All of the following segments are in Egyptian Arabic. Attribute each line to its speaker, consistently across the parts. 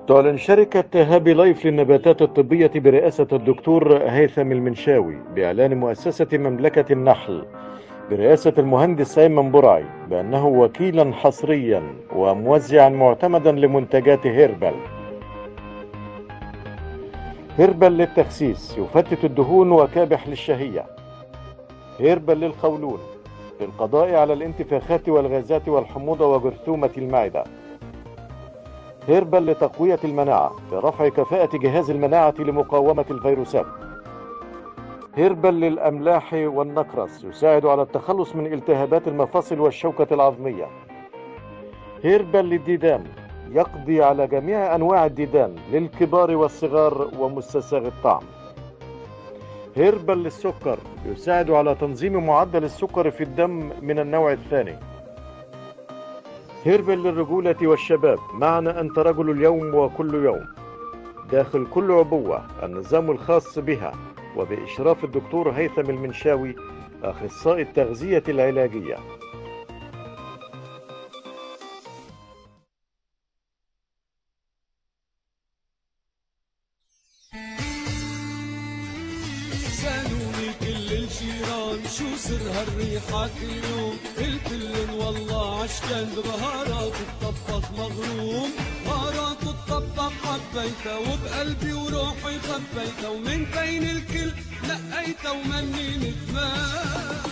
Speaker 1: تعلن شركة هابي لايف للنباتات الطبية برئاسة الدكتور هيثم المنشاوي بإعلان مؤسسة مملكة النحل برئاسة المهندس أيمن برعي بأنه وكيلا حصريا وموزعا معتمدا لمنتجات هيربل هيربل للتخسيس يفتت الدهون وكابح للشهية هيربل للقولون للقضاء على الانتفاخات والغازات والحموضة وجرثومة المعدة هيربل لتقوية المناعة لرفع كفاءة جهاز المناعة لمقاومة الفيروسات هيربل للأملاح والنقرس يساعد على التخلص من التهابات المفاصل والشوكة العظمية هيربل للديدان يقضي على جميع أنواع الديدان للكبار والصغار ومستساغ الطعم هيربل للسكر يساعد على تنظيم معدل السكر في الدم من النوع الثاني هيربل للرجولة والشباب معنى أنت رجل اليوم وكل يوم داخل كل عبوة النظام الخاص بها وبإشراف الدكتور هيثم المنشاوي أخصائي التغذية العلاجية
Speaker 2: سألوني كل الجيران شو سر هالريحة اليوم قلت لهم والله عشان ببهارات الطبخ مغروم بهارات الطبخ حبيتها وبقلبي وروحي خبيتها ومن بين الكل نقيتها ومني ندمان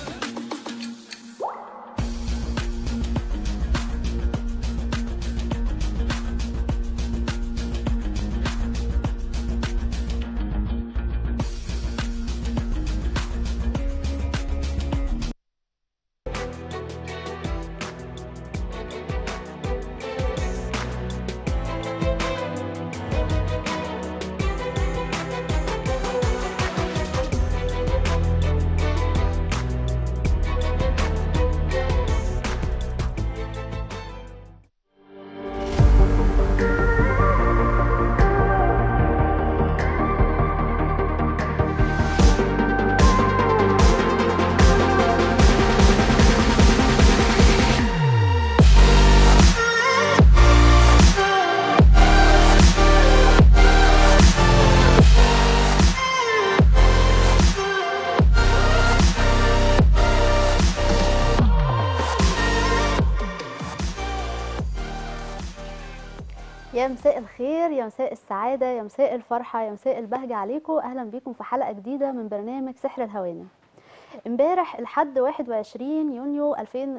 Speaker 3: يا مساء الخير يا مساء السعادة يا مساء الفرحة يا مساء البهجة عليكم أهلا بيكم في حلقة جديدة من برنامج سحر الهوانم امبارح الحد 21 يونيو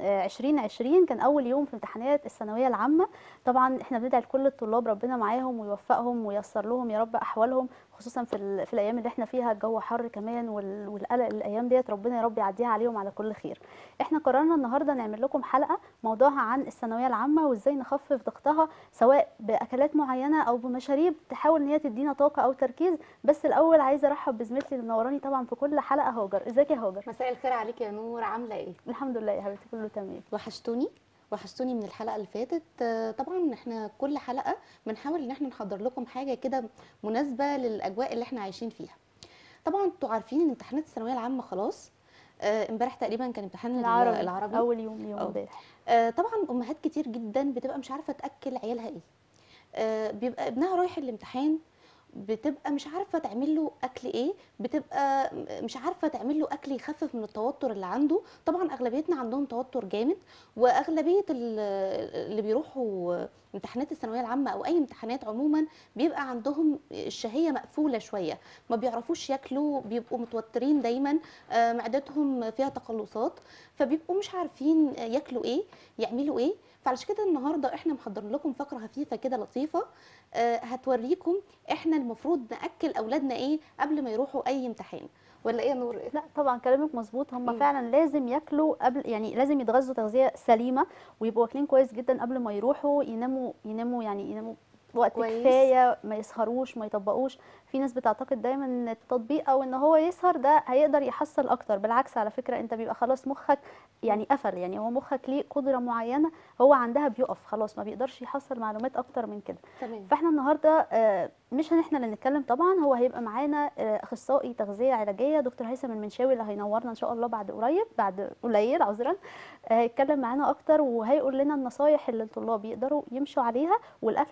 Speaker 3: 2020 كان اول يوم في امتحانات الثانويه العامه طبعا احنا بندعي لكل الطلاب ربنا معاهم ويوفقهم وييسر لهم يا رب احوالهم خصوصا في, ال- في الايام اللي احنا فيها الجو حر كمان وال- والقلق الايام ديت ربنا يا رب يعديها عليهم على كل خير احنا قررنا النهارده نعمل لكم حلقه موضوعها عن الثانويه العامه وازاي نخفف ضغطها سواء باكلات معينه او بمشاريب تحاول ان هي تدينا طاقه او تركيز بس الاول عايزه ارحب بزميلتي اللي منوراني طبعا في كل حلقه هاجر ازيك يا هاجر
Speaker 4: مساء الخير عليك يا نور عامله ايه
Speaker 3: الحمد لله يا حبيبتي كله تمام
Speaker 4: وحشتوني وحشتوني من الحلقه اللي فاتت آه، طبعا احنا كل حلقه بنحاول ان احنا نحضر لكم حاجه كده مناسبه للاجواء اللي احنا عايشين فيها طبعا انتوا عارفين ان امتحانات الثانويه العامه خلاص آه، امبارح تقريبا كان امتحان
Speaker 3: العربي,
Speaker 4: العربي
Speaker 3: اول يوم يوم
Speaker 4: أه.
Speaker 3: امبارح
Speaker 4: آه، طبعا امهات كتير جدا بتبقى مش عارفه تاكل عيالها ايه آه، بيبقى ابنها رايح الامتحان بتبقى مش عارفه تعمل له اكل ايه بتبقى مش عارفه تعمل له اكل يخفف من التوتر اللي عنده طبعا اغلبيتنا عندهم توتر جامد واغلبيه ال- اللي بيروحوا امتحانات الثانويه العامه او اي امتحانات عموما بيبقى عندهم الشهيه مقفوله شويه ما بيعرفوش ياكلوا بيبقوا متوترين دايما آه، معدتهم فيها تقلصات فبيبقوا مش عارفين ياكلوا ايه يعملوا ايه فعلشان كده النهارده احنا محضر لكم فقره خفيفه كده لطيفه آه، هتوريكم احنا المفروض ناكل اولادنا ايه قبل ما يروحوا اي امتحان ولا ايه يا نور
Speaker 3: لا طبعا كلامك مظبوط هم
Speaker 4: مم.
Speaker 3: فعلا لازم ياكلوا قبل يعني لازم يتغذوا تغذيه سليمه ويبقوا واكلين كويس جدا قبل ما يروحوا يناموا يناموا يعني يناموا وقت
Speaker 4: كويس.
Speaker 3: كفايه ما يسهروش ما يطبقوش في ناس بتعتقد دايما ان التطبيق او ان هو يسهر ده هيقدر يحصل اكتر بالعكس على فكره انت بيبقى خلاص مخك يعني قفل يعني هو مخك ليه قدره معينه هو عندها بيقف خلاص ما بيقدرش يحصل معلومات اكتر من كده
Speaker 4: تمام
Speaker 3: فاحنا النهارده آه، مش هن احنا اللي نتكلم طبعا هو هيبقى معانا آه، اخصائي تغذيه علاجيه دكتور هيثم المنشاوي اللي هينورنا ان شاء الله بعد قريب بعد قليل عذرا آه، هيتكلم معانا اكتر وهيقول لنا النصايح اللي الطلاب يقدروا يمشوا عليها والاكل اللي يقدروا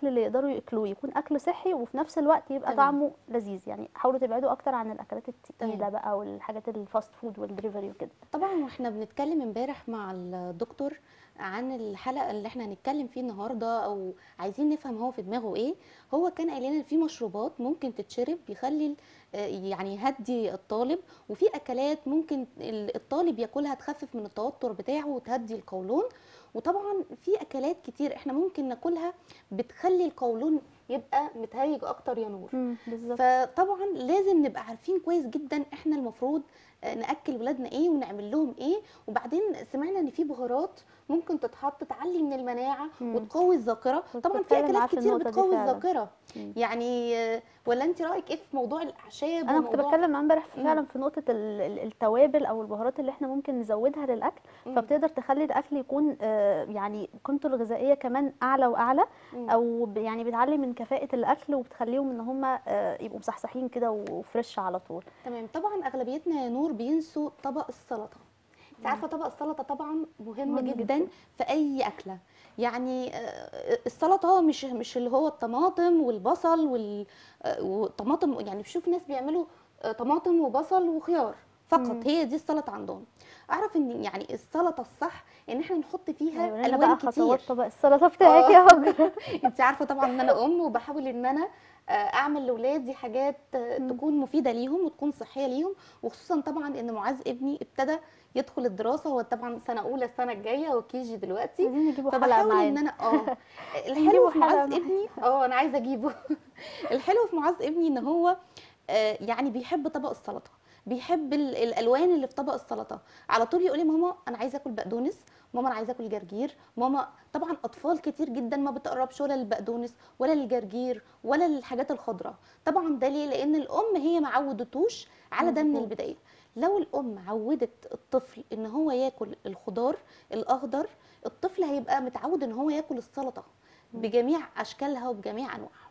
Speaker 3: ياكلوه يكون اكل صحي وفي نفس الوقت يبقى
Speaker 4: تمام.
Speaker 3: طعمه لذيذ يعني حاولوا تبعدوا اكتر عن الاكلات التقيله
Speaker 4: تمام.
Speaker 3: بقى والحاجات الفاست فود والدليفري وكده
Speaker 4: طبعا واحنا بنتكلم امبارح مع الدكتور عن الحلقه اللي احنا هنتكلم فيه النهارده او عايزين نفهم هو في دماغه ايه هو كان قايل لنا إن في مشروبات ممكن تتشرب يخلي آه، يعني يهدي الطالب وفي اكلات ممكن ال- الطالب ياكلها تخفف من التوتر بتاعه وتهدي القولون وطبعا في اكلات كتير احنا ممكن ناكلها بتخلي القولون يبقى متهيج اكتر يا نور
Speaker 3: بالظبط
Speaker 4: فطبعا لازم نبقى عارفين كويس جدا احنا المفروض آه، ناكل ولادنا ايه ونعمل لهم ايه وبعدين سمعنا ان في بهارات ممكن تتحط تعلي من المناعه
Speaker 3: مم.
Speaker 4: وتقوي الذاكره
Speaker 3: كنت
Speaker 4: طبعا في
Speaker 3: بتكلم معاه
Speaker 4: اكلات
Speaker 3: في
Speaker 4: كتير
Speaker 3: النقطة دي
Speaker 4: بتقوي
Speaker 3: فعلا.
Speaker 4: الذاكره
Speaker 3: مم.
Speaker 4: يعني آه، ولا انت رايك ايه في موضوع الاعشاب
Speaker 3: انا كنت
Speaker 4: وموضوع-
Speaker 3: بتكلم معاه امبارح في-
Speaker 4: مم.
Speaker 3: فعلا في نقطه ال- ال- التوابل او البهارات اللي احنا ممكن نزودها للاكل
Speaker 4: مم.
Speaker 3: فبتقدر تخلي الاكل يكون آه، يعني قيمته الغذائيه كمان اعلى واعلى
Speaker 4: مم.
Speaker 3: او ب- يعني بتعلي من كفاءه الاكل وبتخليهم ان هم يبقوا مصحصحين كده وفريش على طول
Speaker 4: تمام طبعا اغلبيتنا يا نور بينسوا طبق السلطه انت عارفه طبق السلطه طبعا مهم,
Speaker 3: مهم
Speaker 4: جدا,
Speaker 3: جداً.
Speaker 4: في اي اكله يعني آه، السلطه مش مش اللي هو الطماطم والبصل وال آه، والطماطم يعني بشوف ناس بيعملوا آه، طماطم وبصل وخيار فقط
Speaker 3: مم.
Speaker 4: هي دي السلطه عندهم اعرف ان يعني السلطه الصح ان احنا نحط فيها
Speaker 3: أيوة، لنا
Speaker 4: الوان
Speaker 3: بقى
Speaker 4: كتير
Speaker 3: خطوات طبق السلطه بتاعك
Speaker 4: آه.
Speaker 3: يا هاجر
Speaker 4: انت عارفه طبعا ان انا ام وبحاول ان انا آه، اعمل لاولادي حاجات آه،
Speaker 3: مم.
Speaker 4: تكون مفيده ليهم وتكون صحيه ليهم وخصوصا طبعا ان معاذ ابني ابتدى يدخل الدراسه هو طبعا سنه اولى السنه الجايه وكيجي دلوقتي
Speaker 3: عايزين نجيبوا حلقه
Speaker 4: فبحاول ان
Speaker 3: معانا
Speaker 4: انا اه
Speaker 3: نجيبه
Speaker 4: الحلو في
Speaker 3: حلقة
Speaker 4: معاذ
Speaker 3: معانا.
Speaker 4: ابني اه انا عايزه اجيبه الحلو في معاذ ابني ان هو آه، يعني بيحب طبق السلطه بيحب ال- الالوان اللي في طبق السلطه على طول يقول لي ماما انا عايزه اكل بقدونس ماما انا عايزه اكل جرجير ماما طبعا اطفال كتير جدا ما بتقربش ولا للبقدونس ولا للجرجير ولا للحاجات الخضراء طبعا ده ليه لان الام هي ما عودتوش على ده من
Speaker 3: مظبوط.
Speaker 4: البدايه لو الام عودت الطفل ان هو ياكل الخضار الاخضر الطفل هيبقى متعود ان هو ياكل السلطه بجميع اشكالها وبجميع انواعها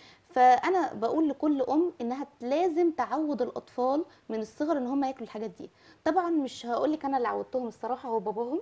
Speaker 4: فانا بقول لكل ام انها لازم تعود الاطفال من الصغر ان هم ياكلوا الحاجات دي طبعا مش هقول لك انا اللي عودتهم الصراحه هو باباهم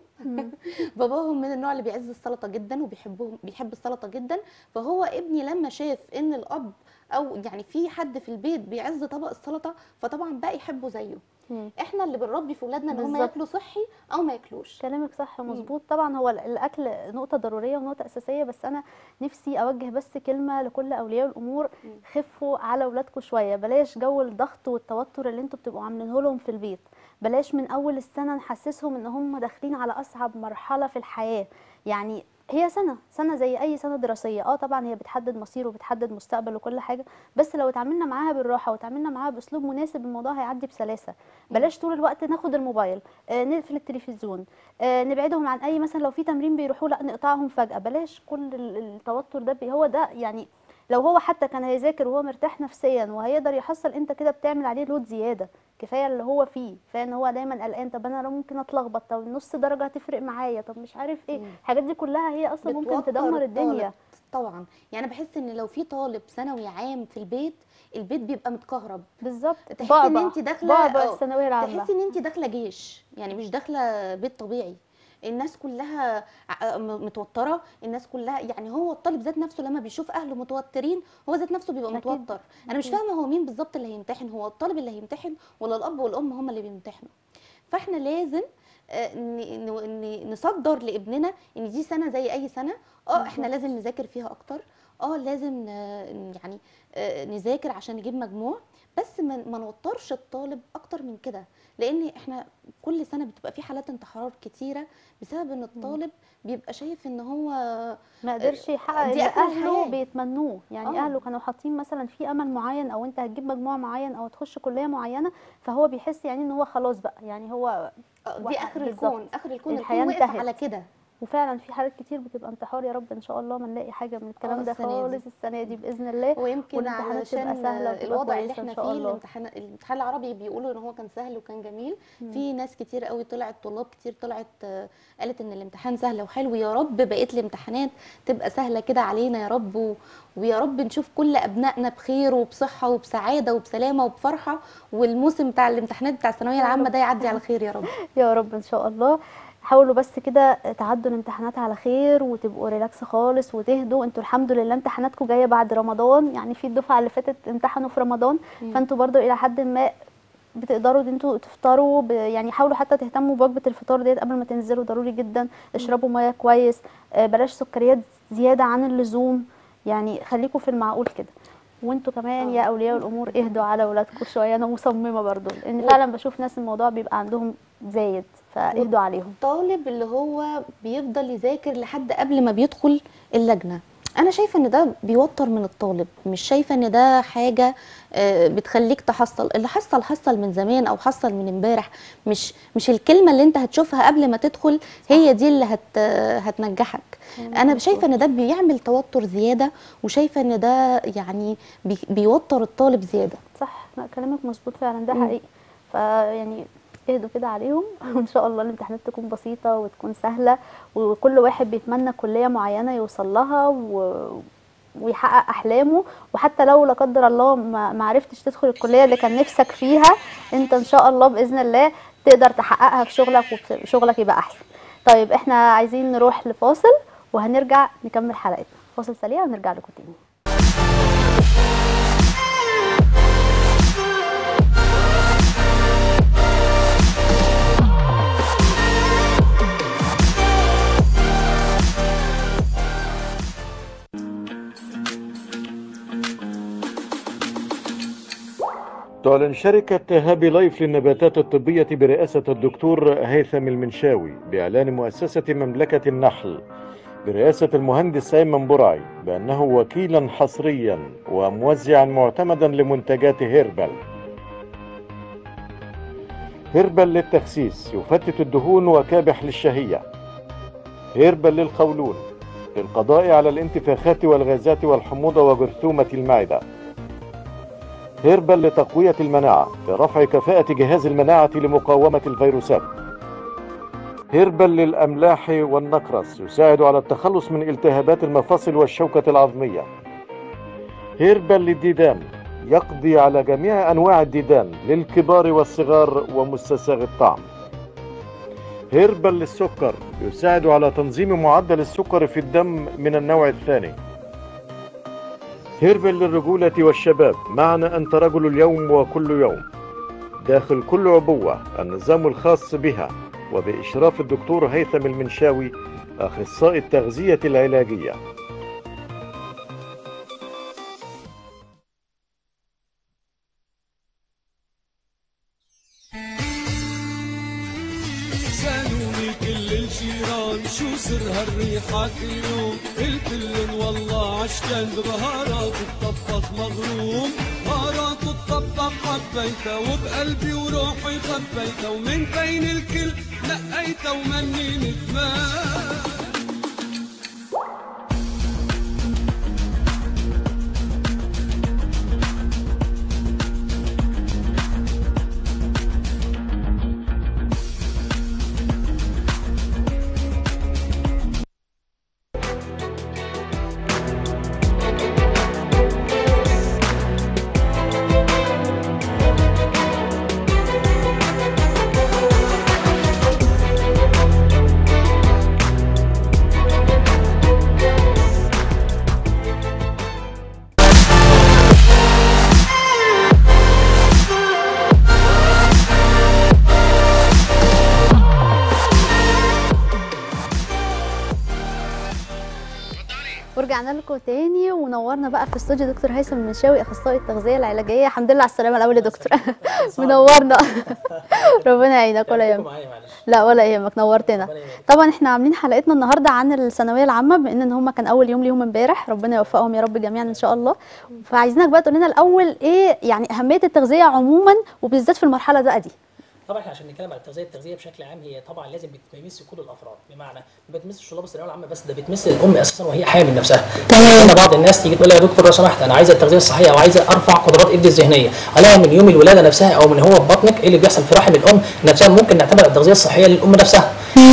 Speaker 4: باباهم من النوع اللي بيعز السلطه جدا وبيحبهم بيحب السلطه جدا فهو ابني لما شاف ان الاب او يعني في حد في البيت بيعز طبق السلطه فطبعا بقى يحبه زيه
Speaker 3: مم.
Speaker 4: احنا اللي بنربي في اولادنا ان هم
Speaker 3: بالظبط.
Speaker 4: ياكلوا صحي او ما ياكلوش
Speaker 3: كلامك صح مظبوط طبعا هو ال- الاكل نقطه ضروريه ونقطه اساسيه بس انا نفسي اوجه بس كلمه لكل اولياء الامور
Speaker 4: مم.
Speaker 3: خفوا على اولادكم شويه بلاش جو الضغط والتوتر اللي انتوا بتبقوا عاملينه لهم في البيت بلاش من اول السنه نحسسهم ان هم داخلين على اصعب مرحله في الحياه يعني هي سنه سنه زي اي سنه دراسيه اه طبعا هي بتحدد مصير وبتحدد مستقبل وكل حاجه بس لو اتعاملنا معاها بالراحه وتعاملنا معاها باسلوب مناسب الموضوع هيعدي بسلاسه بلاش طول الوقت ناخد الموبايل آه نقفل التلفزيون آه نبعدهم عن اي مثلا لو في تمرين بيروحوا لا نقطعهم فجاه بلاش كل ال- التوتر ده بي- هو ده يعني لو هو حتى كان هيذاكر وهو مرتاح نفسيا وهيقدر يحصل انت كده بتعمل عليه لود زياده كفايه اللي هو فيه كفايه ان هو دايما قلقان طب انا لو ممكن اتلخبط طب نص درجه هتفرق معايا طب مش عارف ايه
Speaker 4: مم.
Speaker 3: الحاجات دي كلها هي اصلا ممكن
Speaker 4: بتوتر
Speaker 3: تدمر
Speaker 4: الطالب.
Speaker 3: الدنيا
Speaker 4: طبعا يعني انا بحس ان لو في طالب ثانوي عام في البيت البيت بيبقى متكهرب
Speaker 3: بالظبط
Speaker 4: تحسي ان
Speaker 3: بعبع
Speaker 4: انت داخله
Speaker 3: بعبع
Speaker 4: آه،
Speaker 3: الثانويه العامه
Speaker 4: تحسي ان انت داخله جيش يعني مش داخله بيت طبيعي الناس كلها ع- م- متوتره الناس كلها يعني هو الطالب ذات نفسه لما بيشوف اهله متوترين هو ذات نفسه بيبقى
Speaker 3: أكيد.
Speaker 4: متوتر انا مش
Speaker 3: أكيد.
Speaker 4: فاهمه هو مين بالظبط اللي هيمتحن هو الطالب اللي هيمتحن ولا الاب والام هم اللي بيمتحنوا فاحنا لازم آه، ن- ن- ن- نصدر لابننا ان دي سنه زي اي سنه اه احنا
Speaker 3: بالظبط.
Speaker 4: لازم نذاكر فيها اكتر اه لازم ن- يعني آه، نذاكر عشان نجيب مجموع بس ما ما نوترش الطالب اكتر من كده لان احنا كل سنه بتبقى في حالات انتحار كتيره بسبب ان الطالب بيبقى شايف ان هو
Speaker 3: ما قدرش يحقق
Speaker 4: دي
Speaker 3: اللي
Speaker 4: آخر
Speaker 3: اهله
Speaker 4: الحياة.
Speaker 3: بيتمنوه يعني
Speaker 4: آه.
Speaker 3: اهله كانوا حاطين مثلا في امل معين او انت هتجيب مجموع معين او تخش كليه معينه فهو بيحس يعني ان هو خلاص بقى يعني هو
Speaker 4: آه، دي
Speaker 3: وقع-
Speaker 4: اخر
Speaker 3: بالظبط.
Speaker 4: الكون اخر الكون
Speaker 3: الحياة
Speaker 4: الكون وقف
Speaker 3: انتهت.
Speaker 4: على كده
Speaker 3: وفعلا في حالات كتير بتبقى انتحار يا رب ان شاء الله ما نلاقي حاجه من الكلام
Speaker 4: آه،
Speaker 3: ده
Speaker 4: السنة دي.
Speaker 3: خالص السنه دي باذن الله
Speaker 4: ويمكن
Speaker 3: والامتحانات تبقى
Speaker 4: علشان
Speaker 3: سهلة وتبقى
Speaker 4: الوضع اللي
Speaker 3: كويسة إن
Speaker 4: احنا
Speaker 3: شاء
Speaker 4: فيه
Speaker 3: الله.
Speaker 4: الامتحان الامتحان العربي بيقولوا ان هو كان سهل وكان جميل في ناس كتير قوي طلعت طلاب كتير طلعت آه، قالت ان الامتحان سهل وحلو يا رب بقيه الامتحانات تبقى سهله كده علينا يا رب و... ويا رب نشوف كل ابنائنا بخير وبصحه وبسعاده وبسلامه وبفرحه والموسم بتاع الامتحانات بتاع الثانويه العامه ده يعدي على خير يا رب
Speaker 3: يا رب ان شاء الله حاولوا بس كده تعدوا الامتحانات على خير وتبقوا ريلاكس خالص وتهدوا انتوا الحمد لله امتحاناتكم جايه بعد رمضان يعني في الدفعه اللي فاتت امتحنوا في رمضان فانتوا برضو الى حد ما بتقدروا ان انتوا تفطروا ب... يعني حاولوا حتى تهتموا بوجبه الفطار ديت قبل ما تنزلوا ضروري جدا اشربوا ميه كويس آه، بلاش سكريات زياده عن اللزوم يعني خليكم في المعقول كده وانتوا كمان يا اولياء الامور اهدوا على اولادكم شويه انا مصممه برضو لان فعلا بشوف ناس الموضوع بيبقى عندهم زايد فاهدوا عليهم
Speaker 4: الطالب اللي هو بيفضل يذاكر لحد قبل ما بيدخل اللجنه انا شايفه ان ده بيوتر من الطالب مش شايفه ان ده حاجه آه، بتخليك تحصل اللي حصل حصل من زمان او حصل من امبارح مش مش الكلمه اللي انت هتشوفها قبل ما تدخل هي دي اللي هت هتنجحك انا شايفه ان ده بيعمل توتر زياده وشايفه ان ده يعني بي بيوتر الطالب زياده
Speaker 3: صح لا كلامك مظبوط فعلا ده
Speaker 4: مم.
Speaker 3: حقيقي فيعني اهدوا كده عليهم وان شاء الله الامتحانات تكون بسيطه وتكون سهله وكل واحد بيتمنى كليه معينه يوصل لها و... ويحقق احلامه وحتى لو لا قدر الله ما ما عرفتش تدخل الكليه اللي كان نفسك فيها انت ان شاء الله باذن الله تقدر تحققها في شغلك وشغلك يبقى احسن طيب احنا عايزين نروح لفاصل وهنرجع نكمل حلقتنا فاصل سريع ونرجع لكم تاني
Speaker 1: تعلن شركة هابي لايف للنباتات الطبية برئاسة الدكتور هيثم المنشاوي بإعلان مؤسسة مملكة النحل برئاسة المهندس أيمن برعي بأنه وكيلا حصريا وموزعا معتمدا لمنتجات هيربل هيربل للتخسيس يفتت الدهون وكابح للشهية هيربل للقولون للقضاء على الانتفاخات والغازات والحموضة وجرثومة المعدة هيربل لتقوية المناعة لرفع كفاءة جهاز المناعة لمقاومة الفيروسات هيربل للأملاح والنقرس يساعد على التخلص من التهابات المفاصل والشوكة العظمية هيربل للديدان يقضي على جميع أنواع الديدان للكبار والصغار ومستساغ الطعم هيربل للسكر يساعد على تنظيم معدل السكر في الدم من النوع الثاني هيربل للرجولة والشباب معنى أنت رجل اليوم وكل يوم داخل كل عبوة النظام الخاص بها وبإشراف الدكتور هيثم المنشاوي أخصائي التغذية العلاجية
Speaker 2: سألوني كل الجيران شو سر هالريحة اليوم قلت لهم والله عشان بهارات الطبخ مغروم بهارات الطبخ حبيتها وبقلبي وروحي خبيتها ومن بين الكل نقيتها ومني ندمان
Speaker 3: ورجعنا لكم تاني ونورنا بقى في الاستوديو دكتور هيثم المنشاوي اخصائي التغذيه العلاجيه الحمد لله على السلامه الاول يا دكتور منورنا ربنا يعينك ولا يهمك
Speaker 5: معايا معلش
Speaker 3: لا ولا يهمك نورتنا
Speaker 5: ربنا يبارك.
Speaker 3: طبعا احنا عاملين حلقتنا النهارده عن الثانويه العامه بما ان هم كان اول يوم ليهم امبارح ربنا يوفقهم يا رب جميعا ان شاء الله فعايزينك بقى تقول لنا الاول ايه يعني اهميه التغذيه عموما وبالذات في المرحله بقى دي
Speaker 5: طبعا احنا عشان نتكلم على التغذيه التغذيه بشكل عام هي طبعا لازم بتمس كل الافراد بمعنى ما بتمسش طلاب الثانويه العامه بس ده بتمس الام اساسا وهي حامل نفسها تمام بعض الناس تيجي تقول لي يا دكتور لو سمحت انا عايزه التغذيه الصحيه او عايزه ارفع قدرات ايدي الذهنيه الاقي من يوم الولاده نفسها او من هو في بطنك ايه اللي بيحصل في رحم الام نفسها ممكن نعتمد على التغذيه الصحيه للام نفسها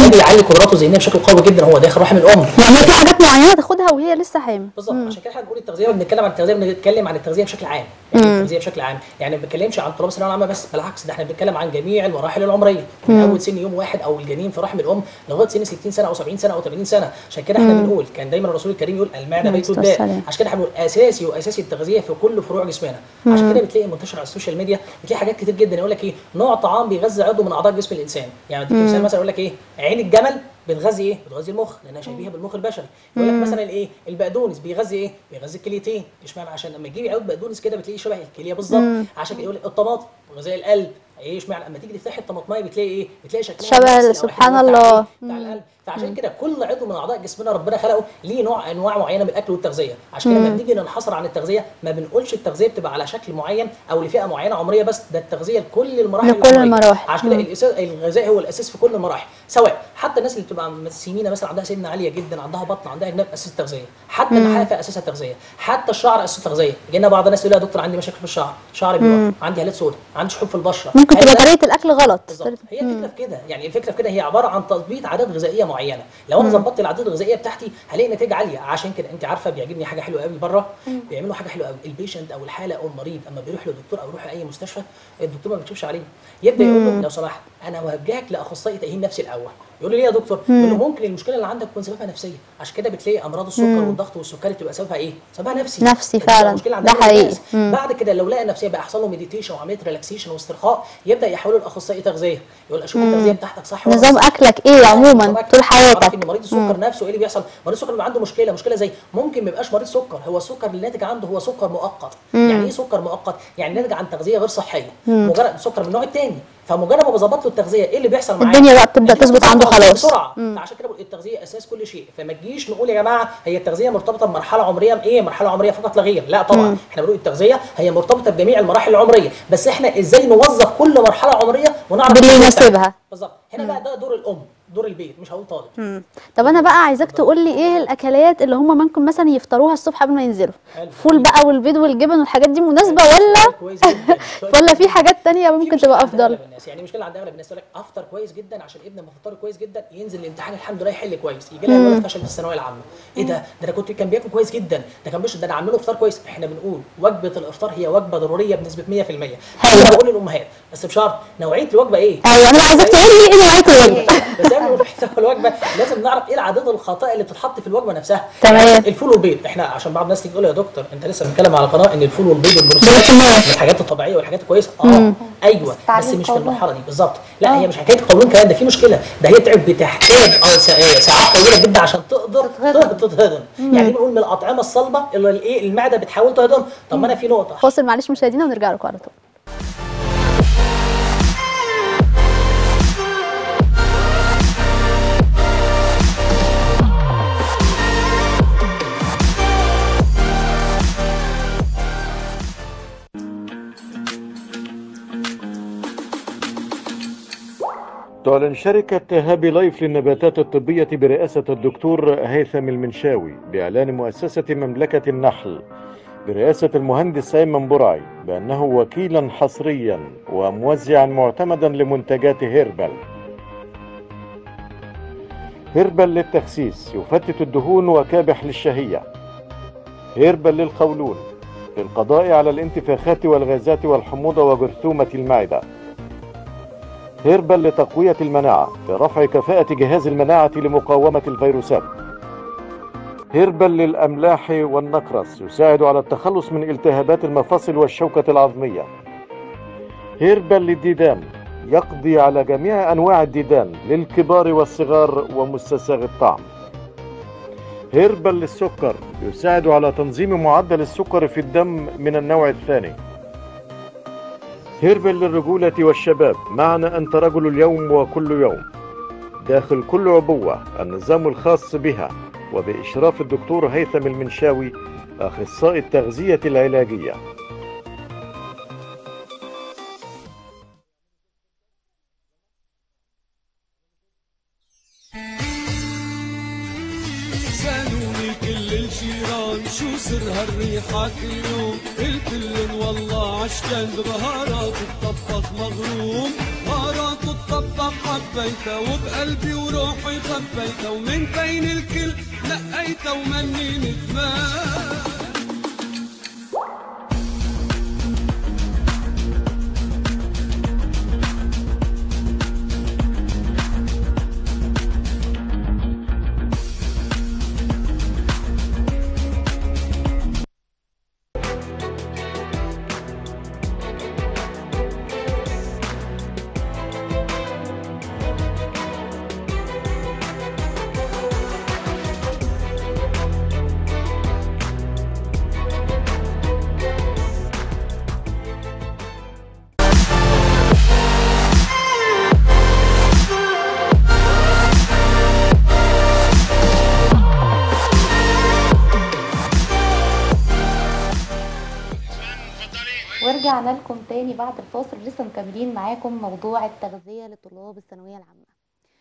Speaker 5: ده بيعلي قدراته الذهنيه بشكل قوي جدا هو داخل رحم الام
Speaker 3: يعني في حاجات معينه تاخدها وهي لسه حامل
Speaker 5: بالظبط عشان كده احنا بنقول التغذيه لما بنتكلم عن التغذيه بنتكلم عن التغذيه بشكل عام يعني التغذيه بشكل عام يعني ما بنتكلمش عن طلاب الثانويه العامه بس بالعكس ده احنا بنتكلم عن جميع المراحل العمريه من اول سن يوم واحد او الجنين في رحم الام لغايه سن 60 سنه او 70 سنه او 80 سنه عشان كده احنا بنقول كان دايما الرسول الكريم يقول المعده بيت
Speaker 3: عليه الصلاة
Speaker 5: الداء
Speaker 3: والسلام.
Speaker 5: عشان كده احنا بنقول اساسي واساسي التغذيه في كل فروع جسمنا عشان كده بتلاقي منتشر على السوشيال ميديا بتلاقي حاجات كتير جدا يقول لك ايه نوع طعام بيغذي عضو من اعضاء جسم الانسان يعني اديك مثال مثلا يقول لك ايه عين الجمل بتغذي ايه؟ بتغذي المخ لانها شبيهه بالمخ البشري يقول لك مثلا الايه؟ البقدونس بيغذي ايه؟ بيغذي الكليتين اشمعنى عشان لما تجيبي عود بقدونس كده بتلاقي شبه الكليه بالظبط عشان كده يقول لك الطماطم غذاء القلب ايه اشمعنى لما تيجي تفتحي الطماطمايه بتلاقي ايه؟ بتلاقي شكلها
Speaker 3: شبه
Speaker 5: نفس
Speaker 3: سبحان
Speaker 5: الأواحد بتاع
Speaker 3: الله.
Speaker 5: إيه؟ بتاع القلب فعشان كده كل عضو من اعضاء جسمنا ربنا خلقه ليه نوع انواع معينه من الاكل والتغذيه عشان كده لما بنيجي ننحصر عن التغذيه ما بنقولش التغذيه بتبقى على شكل معين او لفئه معينه عمريه بس ده التغذيه لكل المراحل
Speaker 3: لكل
Speaker 5: العمرية.
Speaker 3: المراحل.
Speaker 5: عشان كده الأساس- الغذاء هو الاساس في كل المراحل سواء حتى الناس اللي بتبقى سمينه مثلا عندها سمنه عاليه جدا عندها بطن عندها جناب اساس التغذيه حتى النحافه اساسها التغذيه حتى الشعر اساسه التغذيه جينا بعض الناس يقول لي يا دكتور عندي مشاكل في الشعر شعري بيقع عندي هالات سوداء عندي شحوب في البشره
Speaker 3: ممكن
Speaker 5: هل
Speaker 3: تبقى
Speaker 5: ده-
Speaker 3: طريقه الاكل غلط
Speaker 5: بالظبط هي الفكره في كده يعني الفكره في كده هي عباره عن تظبيط عادات غذائيه معينه لو انا ظبطت العادات الغذائيه بتاعتي هلاقي نتيجه عاليه عشان كده انت عارفه بيعجبني حاجه حلوه قوي بره بيعملوا حاجه حلوه قوي البيشنت او الحاله او المريض اما بيروح لدكتور او يروح لاي مستشفى الدكتور ما بيكتبش عليه يبدا يقول له لو سمحت انا موجهك لاخصائي تاهيل نفسي الاول يقول له ليه يا دكتور؟ يقول له ممكن المشكله اللي عندك تكون سببها نفسيه عشان كده بتلاقي امراض السكر والضغط والسكري بتبقى سببها ايه؟ سببها نفسي
Speaker 3: نفسي
Speaker 5: بتبقى
Speaker 3: فعلا.
Speaker 5: المشكلة عند
Speaker 3: ده
Speaker 5: كل
Speaker 3: حقيقي.
Speaker 5: الناس. بعد كده لو لقى نفسيه بقى يحصل له مديتيشن وعمليه ريلاكسيشن واسترخاء يبدا يحوله لاخصائي تغذيه يقول اشوف التغذيه بتاعتك صح ولا
Speaker 3: نظام
Speaker 5: صح.
Speaker 3: اكلك ايه عموما
Speaker 5: طبعاً
Speaker 3: طول
Speaker 5: تعرف
Speaker 3: حياتك
Speaker 5: ان مريض السكر نفسه ايه اللي بيحصل مريض السكر بيبقى عنده مشكله مشكله زي ممكن ما يبقاش مريض سكر هو السكر اللي ناتج عنده هو سكر مؤقت يعني ايه سكر مؤقت يعني ناتج عن تغذيه غير صحيه مجرد سكر من النوع الثاني فمجرد ما بظبط له التغذيه ايه اللي بيحصل معاه
Speaker 3: الدنيا بقى بتبدأ
Speaker 5: الدنيا
Speaker 3: تظبط عنده
Speaker 5: بتظبط
Speaker 3: خلاص.
Speaker 5: بسرعه فعشان كده بقول التغذيه اساس كل شيء فما تجيش نقول يا جماعه هي التغذيه مرتبطه بمرحله عمريه ايه مرحله عمريه فقط لا غير لا طبعا احنا بنقول التغذيه هي مرتبطه بجميع المراحل العمريه بس احنا ازاي نوظف كل مرحله عمريه ونعرف
Speaker 3: باللي
Speaker 5: التغذية
Speaker 3: يناسبها.
Speaker 5: بتاعتها. بالظبط هنا بقى ده دور الام دور البيت مش هقول طالب
Speaker 3: طب انا بقى عايزاك تقول لي ايه الاكلات اللي هم ممكن مثلا يفطروها الصبح قبل ما ينزلوا
Speaker 5: حلو.
Speaker 3: فول بقى والبيض والجبن والحاجات دي مناسبه ولا
Speaker 5: كويس جدا سؤال
Speaker 3: ولا
Speaker 5: كويس
Speaker 3: في حاجات تانية
Speaker 5: في
Speaker 3: ممكن
Speaker 5: مشكلة
Speaker 3: تبقى
Speaker 5: عند
Speaker 3: افضل
Speaker 5: اغلب الناس يعني مشكله عند اغلب الناس يقول لك افطر كويس جدا عشان ابني لما فطر كويس جدا ينزل الامتحان الحمد لله يحل كويس يجي لها الولد فشل في الثانويه العامه ايه ده ده انا كنت كان بياكل كويس جدا ده كان بيشرب ده انا عامل له افطار كويس احنا بنقول وجبه الافطار هي وجبه ضروريه بنسبه 100%
Speaker 3: حلو.
Speaker 5: انا بقول للامهات بس بشرط نوعيه الوجبه ايه
Speaker 3: ايوه انا عايزاك تقول لي ايه نوعيه الوجبه
Speaker 5: بس قبل ما نحسب الوجبه لازم نعرف ايه العادات الخاطئه اللي بتتحط في الوجبه نفسها
Speaker 3: تمام.
Speaker 5: يعني الفول والبيض احنا عشان بعض الناس تيجي تقول يا دكتور انت لسه بنتكلم على قناه ان الفول والبيض والبروتين
Speaker 3: بروتينات.
Speaker 5: من الحاجات الطبيعيه والحاجات الكويسه اه ايوه بس
Speaker 4: تعليم
Speaker 5: مش في
Speaker 4: قولون.
Speaker 5: المرحله دي بالظبط لا هي مش حكايه قولون كمان ده في مشكله ده هي تعب بتحتاج اه سا- ساعات طويله جدا عشان تقدر
Speaker 4: تتهضم.
Speaker 5: تهضم تتهضم يعني بنقول من الاطعمه الصلبه اللي الايه المعده بتحاول تهضم طب ما انا في نقطه
Speaker 3: فاصل معلش مشاهدينا ونرجع لكم على طول
Speaker 1: تعلن شركة هابي لايف للنباتات الطبية برئاسة الدكتور هيثم المنشاوي بإعلان مؤسسة مملكة النحل برئاسة المهندس أيمن برعي بأنه وكيلا حصريا وموزعا معتمدا لمنتجات هيربل هيربل للتخسيس يفتت الدهون وكابح للشهية هيربل للقولون للقضاء على الانتفاخات والغازات والحموضة وجرثومة المعدة هيربل لتقوية المناعة لرفع كفاءة جهاز المناعة لمقاومة الفيروسات هيربل للأملاح والنقرس يساعد على التخلص من التهابات المفاصل والشوكة العظمية هيربل للديدان يقضي على جميع أنواع الديدان للكبار والصغار ومستساغ الطعم هيربل للسكر يساعد على تنظيم معدل السكر في الدم من النوع الثاني هيربل للرجولة والشباب معنى أنت رجل اليوم وكل يوم داخل كل عبوة النظام الخاص بها وبإشراف الدكتور هيثم المنشاوي أخصائي التغذية العلاجية
Speaker 2: سالوني كل الجيران شو سر هالريحة اليوم الكل والله عشقان ببهارات الطباخ مغروم بهارات الطباخ حبيتها وبقلبي وروحي خبيتها ومن بين الكل نقيتها ومني ندمان
Speaker 4: ورجعنا لكم تاني بعد الفاصل لسه مكملين معاكم موضوع التغذية لطلاب الثانوية العامة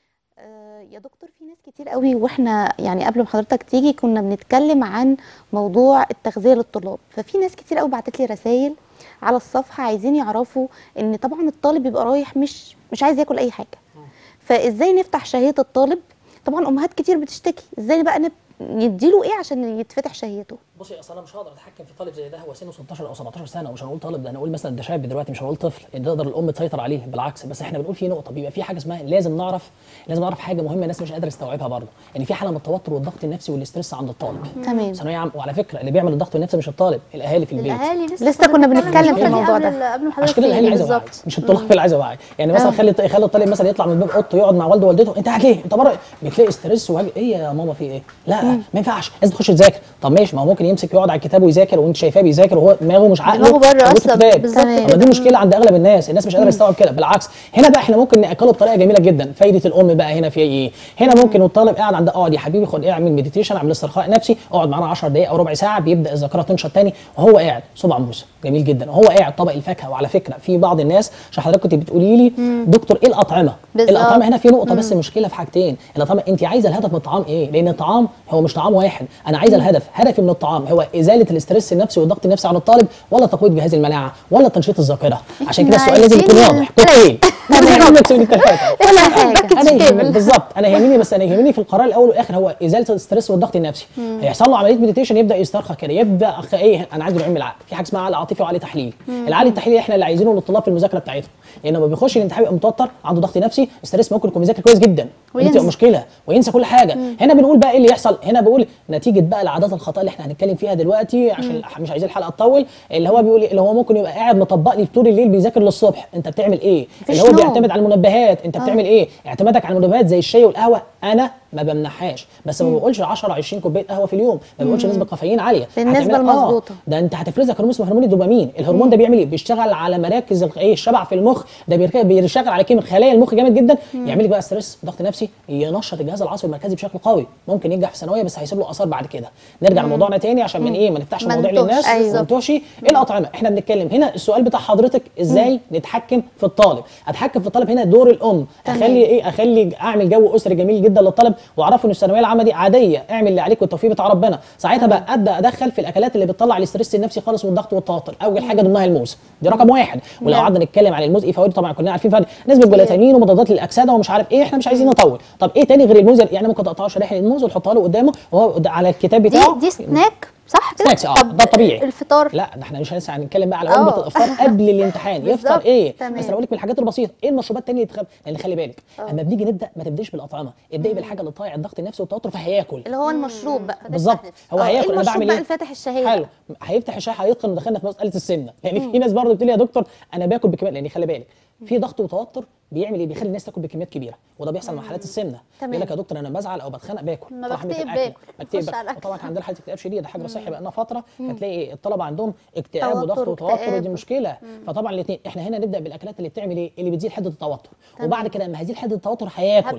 Speaker 4: آه، يا دكتور في ناس كتير قوي واحنا يعني قبل ما حضرتك تيجي كنا بنتكلم عن موضوع التغذية للطلاب ففي ناس كتير قوي بعتت لي رسائل على الصفحة عايزين يعرفوا ان طبعا الطالب بيبقى رايح مش مش عايز ياكل اي حاجة فازاي نفتح شهية الطالب طبعا امهات كتير بتشتكي ازاي بقى نب- نديله ايه عشان يتفتح شهيته
Speaker 5: بصي اصل انا مش هقدر اتحكم في طالب زي ده هو سنه 16 او 17 سنه ومش هنقول طالب ده هنقول مثلا ده شاب دلوقتي مش هنقول طفل ان تقدر الام تسيطر عليه بالعكس بس احنا بنقول في نقطه بيبقى في حاجه اسمها لازم نعرف لازم نعرف حاجه مهمه الناس مش قادره تستوعبها برضه يعني في حاله من التوتر والضغط النفسي والاسترس عند الطالب
Speaker 4: تمام
Speaker 5: ثانويه عام وعلى فكره اللي بيعمل الضغط النفسي مش الطالب الاهالي في البيت
Speaker 3: الاهالي لسه,
Speaker 4: لسه كنا بنتكلم في
Speaker 3: فيه
Speaker 4: الموضوع
Speaker 3: قبل
Speaker 4: ده.
Speaker 3: ال- قبل ما
Speaker 5: عشان
Speaker 3: حضرتك
Speaker 5: كده الاهالي
Speaker 3: تيجي
Speaker 5: عايزه وعي
Speaker 3: بالظبط
Speaker 5: مش الطلاب اللي عايزه وعي يعني مثلا
Speaker 4: آه.
Speaker 5: خلي خلي الطالب مثلا يطلع من باب اوضته يقعد مع والده ووالدته انت قاعد ليه انت بره بتلاقي ستريس وهج... ايه يا ماما في ايه لا ما ينفعش لازم تخش تذاكر طب ماشي ما هو ممكن يمسك يقعد على الكتاب ويذاكر وانت شايفاه بيذاكر وهو دماغه مش عقله
Speaker 3: دماغه بره
Speaker 5: موجود في
Speaker 3: أصلاً،
Speaker 5: الكتاب.
Speaker 3: بالظبط
Speaker 5: طب ما
Speaker 3: كده.
Speaker 5: دي مشكله عند اغلب الناس الناس مش قادره تستوعب كده بالعكس هنا بقى احنا ممكن ناكله بطريقه جميله جدا فايده الام بقى هنا في ايه هنا ممكن الطالب قاعد عند اقعد يا حبيبي خد اعمل مديتيشن اعمل استرخاء نفسي اقعد معانا 10 دقائق او ربع ساعه بيبدا الذاكره تنشط تاني وهو قاعد صبع موسى جميل جدا وهو قاعد طبق الفاكهه وعلى فكره في بعض الناس عشان حضرتك كنت بتقولي لي دكتور ايه الاطعمه
Speaker 3: بالظبط.
Speaker 5: الاطعمه هنا في نقطه بس المشكله في حاجتين الاطعمه انت عايزه الهدف من الطعام ايه لان الطعام هو مش طعام واحد انا عايزه الهدف هدفي من الطعام هو ازاله الاسترس النفسي والضغط النفسي عن الطالب ولا تقويض جهاز المناعه ولا تنشيط الذاكره عشان كده
Speaker 3: إحنا
Speaker 5: السؤال لازم يكون
Speaker 3: عايزين-
Speaker 5: واضح كوكتيل يهمك تقولي التلاتة.
Speaker 4: كل حاجة
Speaker 5: انا يهمني بالظبط انا يهمني بس انا يهمني في القرار الاول والاخر هو ازاله الاسترس والضغط النفسي هيحصل له عمليه مديتيشن يبدا يسترخى كده يبدا أخ... ايه انا عايز نوعين من العقل في حاجه اسمها عقل عاطفي وعقل تحليلي العقل التحليلي احنا اللي عايزينه للطلاب في المذاكره بتاعتهم لان لما بيخش الامتحان بيبقى متوتر عنده ضغط نفسي ستريس ممكن يكون بيذاكر كويس جدا ودي
Speaker 3: وينسى.
Speaker 5: تبقى مشكله وينسى كل حاجه هنا بنقول بقى ايه اللي يحصل هنا بقول نتيجه بقى العادات الخطا اللي احنا هنتكلم فيها دلوقتي عشان مش عايزين الحلقه تطول اللي هو بيقول إيه؟ اللي هو ممكن يبقى قاعد مطبق لي طول الليل بيذاكر للصبح انت بتعمل ايه
Speaker 4: مفيش
Speaker 5: اللي هو
Speaker 4: نوم.
Speaker 5: بيعتمد على المنبهات انت بتعمل ايه اعتمادك على المنبهات زي الشاي والقهوه انا ما بمنحهاش بس ما بقولش 10 20 كوبايه قهوه في اليوم ما بقولش نسبه كافيين عاليه
Speaker 4: بالنسبة
Speaker 5: هتعملك- آه،
Speaker 4: المظبوطة.
Speaker 5: ده انت هتفرز لك هرمون اسمه هرمون الدوبامين الهرمون ده بيعمل ايه بيشتغل على مراكز ال- ايه الشبع في المخ ده بيرك- بيشتغل على كيمياء خلايا المخ جامد جدا يعمل لك بقى ستريس ضغط نفسي ينشط الجهاز العصبي المركزي بشكل قوي ممكن ينجح في ثانويه بس هيسيب له اثار بعد كده نرجع لموضوعنا تاني عشان من ايه ما نفتحش
Speaker 3: ما
Speaker 5: المواضيع
Speaker 3: نتوهش.
Speaker 5: للناس
Speaker 4: أيوة.
Speaker 5: ما نتوهش ايه الاطعمه احنا بنتكلم هنا السؤال بتاع حضرتك ازاي نتحكم في الطالب اتحكم في الطالب هنا دور الام
Speaker 4: تمام.
Speaker 5: اخلي ايه اخلي اعمل جو اسري جميل جدا للطالب واعرفه ان الثانويه العامه دي عاديه اعمل اللي عليك والتوفيق بتاع ربنا ساعتها بقى ابدا ادخل في الاكلات اللي بتطلع الاسترس النفسي خالص والضغط والتوتر اول حاجه ضمنها الموز دي رقم واحد ولو
Speaker 3: نعم.
Speaker 5: قعدنا نتكلم عن الموز ايه فوائده طبعا كلنا عارفين فرق نسبه جلوتامين ومضادات للاكسده ومش عارف ايه احنا مش عايزين نطول طب ايه تاني غير الموز يعني ممكن تقطعه شرايح الموز وتحطها له قدامه وهو قد- على الكتاب
Speaker 3: دي
Speaker 5: بتاعه
Speaker 3: دي سناك صح كده
Speaker 5: سناكس، اه،
Speaker 3: طب
Speaker 5: ده الطبيعي.
Speaker 3: الفطار
Speaker 5: لا ده احنا مش لسه هنتكلم بقى على
Speaker 3: اه.
Speaker 5: وجبه الافطار قبل الامتحان يفطر
Speaker 3: بالظبط،
Speaker 5: ايه
Speaker 3: تمام.
Speaker 5: بس انا اقول لك من الحاجات البسيطه ايه المشروبات التانية اللي تخ... لان خلي بالك اما بنيجي نبدا ما تبداش بالاطعمه ابداي بالحاجه اللي تطلع الضغط النفسي والتوتر فهياكل
Speaker 4: اللي هو المشروب بقى
Speaker 5: بالظبط هو
Speaker 4: آه،
Speaker 5: هياكل
Speaker 4: ايه
Speaker 5: انا
Speaker 4: المشروب
Speaker 5: بعمل
Speaker 4: بقى
Speaker 5: ايه
Speaker 4: الفاتح الشهية
Speaker 5: حلو هيفتح الشاي هيتقن ودخلنا في مساله السمنه لان في ناس برضه بتقول لي يا دكتور انا باكل بكميات لان خلي بالك في ضغط وتوتر بيعمل ايه بيخلي الناس تاكل بكميات كبيره وده بيحصل مع حالات السمنه
Speaker 4: تمام.
Speaker 5: يقول لك يا دكتور انا بزعل او بتخانق باكل
Speaker 3: ما
Speaker 5: طبعاً في
Speaker 3: بكتئب
Speaker 5: الأكل.
Speaker 3: باكل.
Speaker 5: بكتئب
Speaker 3: بخش
Speaker 5: باكل.
Speaker 3: على الأكل.
Speaker 5: وطبعا عندنا حاله اكتئاب شديد ده حاجه صحيه بقى لنا فتره فتلاقي الطلبه عندهم اكتئاب
Speaker 4: توتر
Speaker 5: وضغط وتوتر
Speaker 4: واكتئاب.
Speaker 5: ودي مشكله فطبعا الاثنين احنا هنا نبدا بالاكلات اللي بتعمل ايه اللي بتزيد حده التوتر وبعد كده لما هزيد حده التوتر هياكل
Speaker 3: هبدا اكل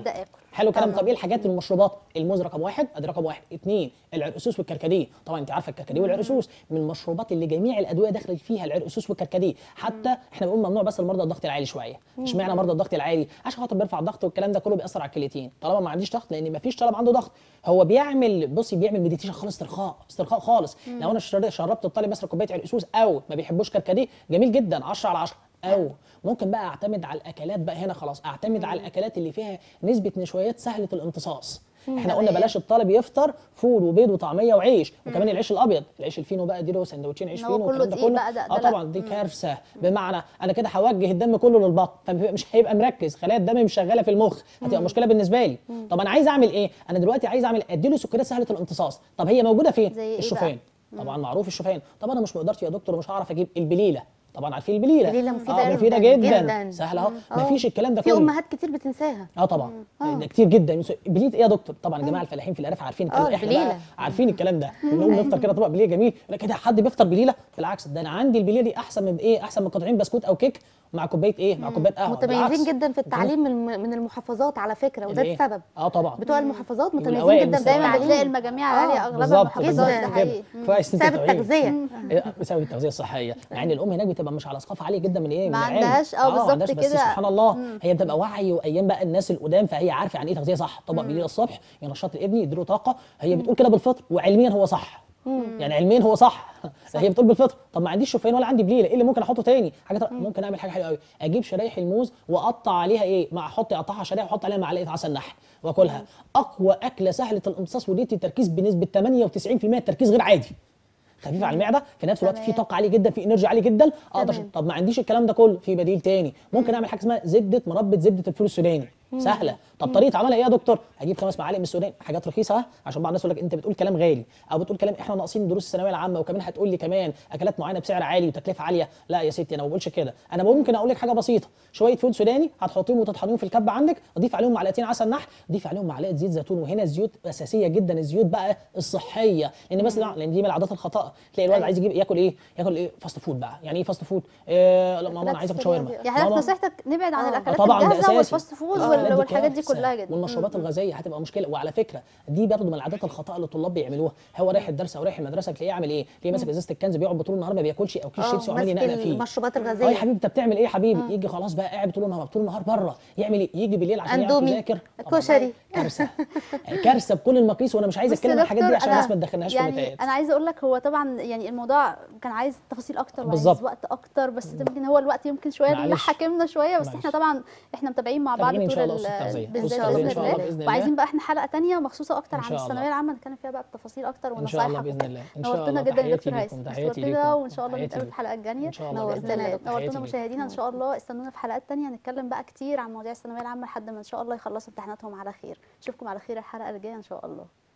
Speaker 5: حلو كلام طب ايه الحاجات المشروبات الموز رقم واحد ادي رقم واحد اثنين العرقسوس والكركديه طبعا انت عارفه الكركديه والعرقسوس من المشروبات اللي جميع الادويه دخلت فيها العرقسوس والكركديه حتى احنا بنقول ممنوع بس لمرضى الضغط العالي شويه اشمعنى مرضى الضغط العالي عشان خاطر بيرفع الضغط والكلام ده كله بيأثر على الكليتين طالما ما عنديش ضغط لان ما فيش طالب عنده ضغط هو بيعمل بصي بيعمل مديتيشن خالص استرخاء استرخاء خالص لو انا شر- شربت الطالب مثلا كوبايه عرقسوس او ما بيحبوش كركديه جميل جدا 10 على 10 او ممكن بقى اعتمد على الاكلات بقى هنا خلاص اعتمد على الاكلات اللي فيها نسبه نشويات سهله الامتصاص احنا قلنا بلاش الطالب يفطر فول وبيض وطعميه وعيش وكمان العيش الابيض العيش الفينو بقى اديله سندوتشين عيش
Speaker 3: إن هو
Speaker 5: فينو
Speaker 3: كله
Speaker 5: والكلام ده
Speaker 3: دقيق
Speaker 5: كله
Speaker 3: بقى ده-
Speaker 5: اه
Speaker 3: ده لا.
Speaker 5: طبعا دي كارثه بمعنى انا كده هوجه الدم كله للبطن فمش هيبقى مركز خلايا الدم مش شغاله في المخ هتبقى مشكله بالنسبه لي طب انا عايز اعمل ايه انا دلوقتي عايز اعمل اديله سكريات سهله الامتصاص طب هي موجوده فين
Speaker 3: زي إيه بقى؟
Speaker 5: الشوفان طبعا معروف الشوفان طب انا مش مقدرتي يا دكتور مش هعرف اجيب البليله طبعا عارفين البليله
Speaker 4: البليلة مفيدة
Speaker 5: آه مفيده
Speaker 4: جداً،
Speaker 5: جدا,
Speaker 4: جداً.
Speaker 5: سهله اهو
Speaker 4: آه.
Speaker 5: مفيش الكلام ده
Speaker 4: في
Speaker 5: كله
Speaker 4: امهات كتير بتنساها
Speaker 5: اه طبعا ده كتير جدا يوسف- بليله ايه يا دكتور طبعا يا جماعه الفلاحين في الارياف عارفين الكلام
Speaker 4: آه،
Speaker 5: ده. احنا
Speaker 4: البليلة.
Speaker 5: بقى عارفين الكلام ده نقوم نفطر كده طبق بليله جميل يقول لك كده حد بيفطر بليله بالعكس ده انا عندي البليله دي احسن من ايه احسن من قطعين بسكوت او كيك مع كوبايه ايه مع كوبايه قهوه
Speaker 4: متميزين
Speaker 5: بالعكس.
Speaker 4: جدا في التعليم من من المحافظات على فكره وده
Speaker 5: الإيه؟
Speaker 4: السبب
Speaker 5: اه طبعا
Speaker 4: بتوع المحافظات
Speaker 5: الأوائل
Speaker 4: متميزين جدا في
Speaker 5: بالسبب.
Speaker 3: دايما
Speaker 4: التعليم
Speaker 3: هتلاقي المجاميع عاليه
Speaker 4: آه،
Speaker 3: اغلبها
Speaker 5: بالظبط
Speaker 3: محافظات
Speaker 5: بالظبط
Speaker 3: ده
Speaker 5: كده.
Speaker 3: حقيقي
Speaker 5: كويس انت
Speaker 4: بسبب
Speaker 5: توعية.
Speaker 4: التغذيه
Speaker 5: إيه، بسبب التغذيه الصحيه مع ان الام هناك بتبقى مش على ثقافه عاليه جدا من ايه
Speaker 3: ما
Speaker 5: من العلم.
Speaker 3: عندهاش- اه
Speaker 5: ما
Speaker 3: بالظبط
Speaker 5: عندهاش، بس
Speaker 3: كده.
Speaker 5: سبحان الله هي بتبقى وعي وايام بقى الناس القدام فهي عارفه يعني ايه تغذيه صح طبق بليله الصبح ينشط الابن يديله طاقه هي بتقول كده بالفطر وعلميا هو صح يعني علميا هو صح هي بتقول بالفطر طب ما عنديش شوفان ولا عندي بليله ايه اللي ممكن احطه تاني حاجه طب ممكن اعمل حاجه حلوه قوي اجيب شرايح الموز واقطع عليها ايه مع احط اقطعها شرايح واحط عليها معلقه عسل نحل واكلها اقوى اكله سهله الامتصاص وديتي التركيز بنسبه 98% التركيز غير عادي خفيف على المعده في نفس الوقت في
Speaker 3: تمام.
Speaker 5: طاقه عاليه جدا في انرجي عالي جدا اقدر
Speaker 3: تمام.
Speaker 5: طب ما عنديش الكلام ده كله في بديل تاني ممكن اعمل حاجه اسمها زبده مربى زبده الفول السوداني سهله طب طريقه عملها ايه يا دكتور هجيب خمس معالق من السوداني حاجات رخيصه ها؟ عشان بعض الناس يقول لك انت بتقول كلام غالي او بتقول كلام احنا ناقصين دروس الثانويه العامه وكمان هتقول لي كمان اكلات معينه بسعر عالي وتكلفه عاليه لا يا ستي انا ما بقولش كده انا ممكن اقول لك حاجه بسيطه شويه فول سوداني هتحطيهم وتطحنيهم في الكبه عندك اضيف عليهم معلقتين عسل نحل ضيف عليهم معلقه زيت زيتون وهنا الزيوت اساسيه جدا الزيوت بقى الصحيه لان بس لان دي من العادات الخطا تلاقي الولد عايز يجيب ياكل ايه ياكل ايه فاست فود بقى يعني ايه فاست فود إيه لا ماما انا عايز اكل شاورما
Speaker 3: يعني حضرتك
Speaker 5: ماما-
Speaker 3: نصيحتك نبعد عن
Speaker 4: آه.
Speaker 3: الاكلات
Speaker 5: طبعا ده
Speaker 3: الجاهزه
Speaker 5: اساسي
Speaker 3: والفاست فود
Speaker 5: آه،
Speaker 3: وال-
Speaker 5: لا،
Speaker 3: والحاجات دي
Speaker 5: كارثة.
Speaker 3: كلها جدا
Speaker 5: والمشروبات الغازيه هتبقى مشكله وعلى فكره دي برضه من العادات الخطا اللي الطلاب بيعملوها هو رايح الدرس او رايح المدرسه تلاقيه يعمل ايه تلاقيه ماسك ازازه الكنز بيقعد طول النهار ما بياكلش او كيس
Speaker 4: اه
Speaker 5: شيبسي وعمال
Speaker 4: ماسك
Speaker 5: ينقنق فيه
Speaker 4: المشروبات
Speaker 5: اه يا
Speaker 4: الغازيه
Speaker 5: حبيبي انت بتعمل ايه يا حبيبي يجي خلاص بقى قاعد طول النهار طول النهار بره يعمل ايه يجي بالليل عشان يعرف
Speaker 4: اندومي
Speaker 5: يذاكر طبعاً
Speaker 4: كشري
Speaker 5: كارثه كارثه بكل المقاييس وانا مش عايز
Speaker 3: بص يا
Speaker 5: اتكلم عن الحاجات دي
Speaker 3: دكتور،
Speaker 5: عشان
Speaker 3: أنا-
Speaker 5: الناس ما تدخلناش في
Speaker 3: يعني
Speaker 5: نتائج
Speaker 3: انا عايزه اقول لك هو طبعا يعني الموضوع كان عايز تفاصيل اكتر وعايز
Speaker 5: بالظبط.
Speaker 3: وقت اكتر بس يمكن هو الوقت يمكن شويه اللي
Speaker 5: معلش.
Speaker 3: حاكمنا شويه بس
Speaker 5: معلش.
Speaker 3: احنا طبعا احنا متابعين مع بعض
Speaker 5: متابعين إن
Speaker 3: طول
Speaker 5: شاء الله
Speaker 3: ال-
Speaker 5: أستاذ تغذية.
Speaker 3: بالذات
Speaker 4: أستاذ تغذية إن شاء الله
Speaker 5: بإذن الله.
Speaker 3: وعايزين بقى احنا حلقه تانية مخصوصه اكتر
Speaker 5: إن
Speaker 3: عن
Speaker 5: شاء الله.
Speaker 3: الثانويه العامه نتكلم فيها بقى بتفاصيل اكتر
Speaker 5: ان شاء الله
Speaker 3: ونصايح
Speaker 5: باذن الله ان شاء الله
Speaker 3: نورتنا جدا يا دكتور
Speaker 5: تحياتي
Speaker 3: هيثم
Speaker 5: ليكم تحياتي
Speaker 3: نورتنا
Speaker 5: ليكم
Speaker 3: وان شاء الله
Speaker 5: تحياتي
Speaker 3: نتقابل في
Speaker 5: ليكم.
Speaker 3: الحلقه الجايه
Speaker 5: ان شاء الله
Speaker 4: نورتنا
Speaker 5: بإذن
Speaker 4: يا
Speaker 5: الله.
Speaker 4: دكتور.
Speaker 5: تحياتي
Speaker 3: نورتونا
Speaker 5: ليكم.
Speaker 3: مشاهدينا ان شاء الله استنونا في حلقات تانية نتكلم بقى كتير عن مواضيع الثانويه العامه لحد ما ان شاء الله يخلصوا امتحاناتهم على خير اشوفكم على خير الحلقه الجايه ان شاء الله